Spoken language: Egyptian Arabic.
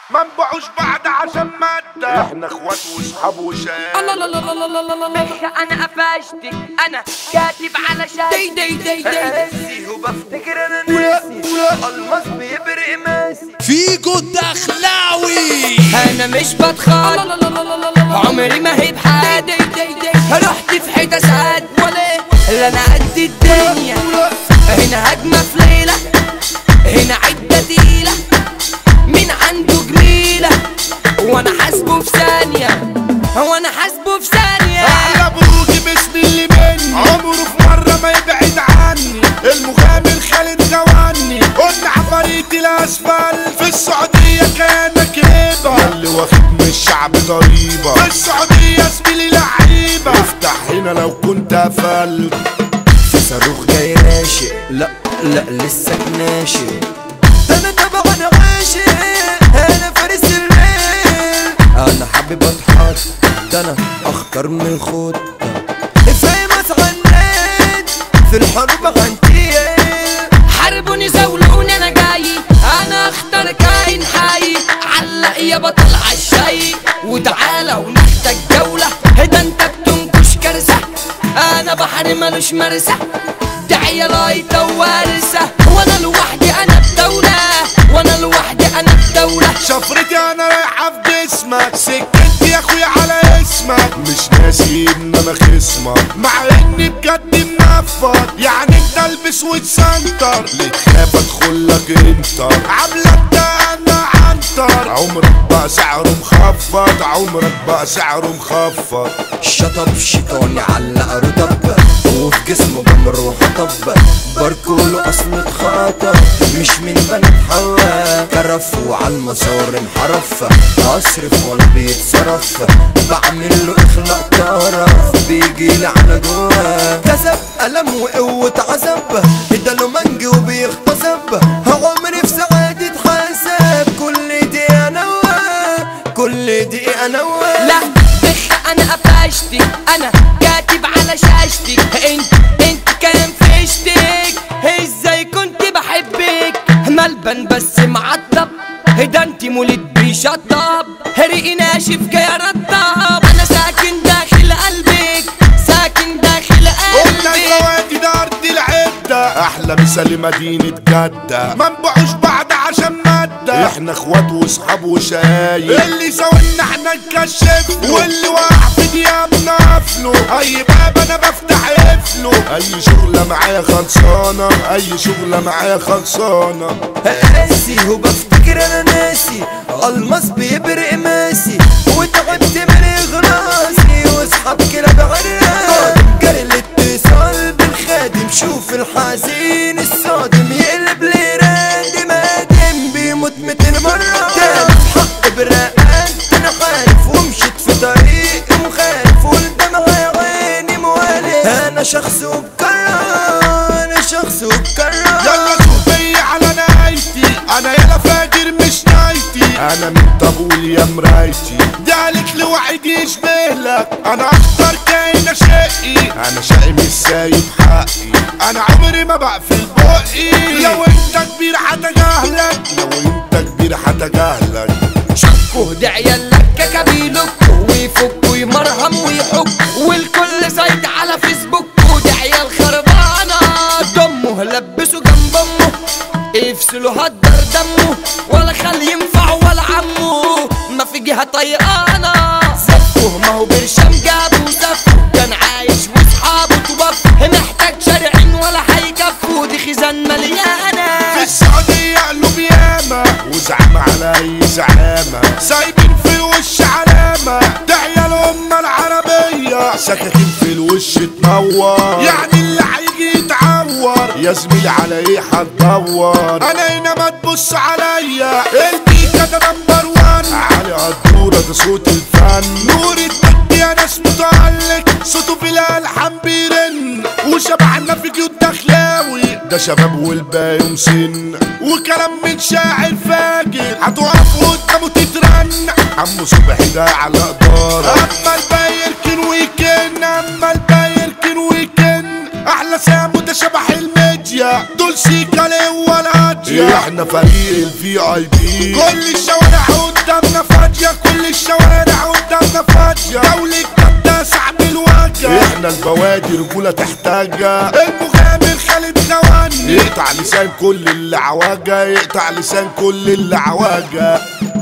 ما نبيعوش بعض عشان مادة احنا اخوات واصحاب وشام الله الله الله الله الله الله الله بخ انا قفشتك انا كاتب على دي شاي دي دي دي ناسي وبفتكر انا ناسي الماس بيبرق ماسي فيجو الدخلاوي انا مش بتخاط الله الله الله الله الله عمري ما هي بحد دي دي دي رحت في حتة سعد ولا لا انا قد الدنيا هنا هجمة في ليلة هنا عدة تقيلة مين عنده جميلة وانا حاسبه في ثانية وانا حاسبه في ثانية احلى بروجي باسم اللي مني عمره في مرة ما يبعد عني المغامر خالد غواني قلنا عفاريت الاسفل في السعودية كانك هيبة اللي واخد من الشعب ضريبة في السعودية زميلي لعيبة افتح هنا لو كنت قفلت في صاروخ جاي راشق لا لا لسه ناشئ انا طبعا عاشق انا فارس الليل انا حابب اتحط ده انا اخطر من الخطة فايمس غنيت في الحروب غنتيل حاربوني زولوني انا جاي انا اختار كائن حي علق يا بطل عالشاي وتعالى ونحتاج جولة هدا انت بتنكش كارثة انا بحر ملوش مرسى داعية لايطة ووارثة وانا لوحدي انا بدولة وانا لوحدي انا بدولة شفرتي انا رايحة في جسمك سكتي يا اخويا على اسمك مش ناسي ان انا خصمك مع اني بجد منفض يعني انت البس وتسنتر ليه تخاف ادخل لك انت عاملة ده انا عنتر عمرك بقى سعره مخفض عمرك بقى سعره مخفض شطب شيطاني علق رطب وفي جسمه بمر وحطب باركوله اصل اتخطب مش من بنات حوا كرف وعلى المسار انحرف اصرف وانا بيتصرف بعمل له اخلاق طرف بيجي على جوه كسب الم وقوة عذب اداله منجي وبيغتصب عمري في سعادة حسب كل دي انا كل دي انا لا بخ انا قفشتك انا كاتب على شاشتك انت انت كان فيشتك ازاي كنت بحبك ملبن بس معطب ده انت مولد بيشطب ريقي ناشف جاي رطب انا ساكن داخل قلبك ساكن داخل قلنا قلبك الفوادي ده ارض العدة احلى مثال مدينة جدة ما نبيعوش بعض عشان مادة احنا اخوات واصحاب وشايب اللي سوينا احنا نكشف واللي واقع في ديابنا قفله اي باب انا بفتح قفله اي شغلة معايا خلصانة اي شغلة معايا خلصانة قاسي وبفتكر انا ناسي الماس بيبرق ماسي وتعبت من اغراسي واصحاب كده بعراس جري الاتصال بالخادم شوف الحزين الصادم يقلب لي راندم ادم بيموت متين مرة تالف حق برقان انا خايف ومشيت في طريق مخالف والدمع يا عيني موالف انا شخص وبكرر انا شخص وبكرر يلا شوفي على نايتي انا يلا فاجر مش نايتي انا من طبول يا مرايتي دي قالت لي وعد يشبه لك انا اختار كاين شقي انا شقي مش سايب حقي انا عمري ما بقفل بقي لو انت كبير هتجاهلك لو انت كبير هتجاهلك شكوا دعيا لك كبيلك ويفك ويمرهم ويحك والكل زايد على فيسبوك ودعيا الخربانة دمه لبسه جنب امه افصلوا هدر دمه ولا خلي ينفع ولا عمه ما في جهة طيقانة زفه ما هو برشام جابه وسفه كان عايش واصحابه توبف محتاج شارعين ولا هيكفوا دي خزان في مليانة السعودية قلوب ياما وزعم على اي زعامة سايبين في الوش علامة دعية الأمة العربية سكاكين في الوش تنور يعني اللي هيجي يتعور يا زميلي على ايه هتدور انا هنا ما تبص عليا البيكا ده نمبر وان علي قدورة ده صوت الفن نور الدب يا ناس متعلق صوته في الالحان بيرن وشبعنا في جيوت دخلاوي ده شباب والباقي مسن وكلام من شاعر فاجر هتقف قدامه تترن عمو صبحي ده على قدارة اما الباقي يركن ويكن اما الباقي يركن ويكن احلى سامو ده شبح الميديا دول سيكا ولا فاضية احنا فريق الفي اي بي كل الشوارع قدامنا فاضية كل الشوارع قدامنا فاضية دولة جدة صعب الوجه احنا البوادي رجولة تحتاجها المغامر خالد ثواني يقطع لسان كل اللي عواجه يقطع لسان كل اللي عواجه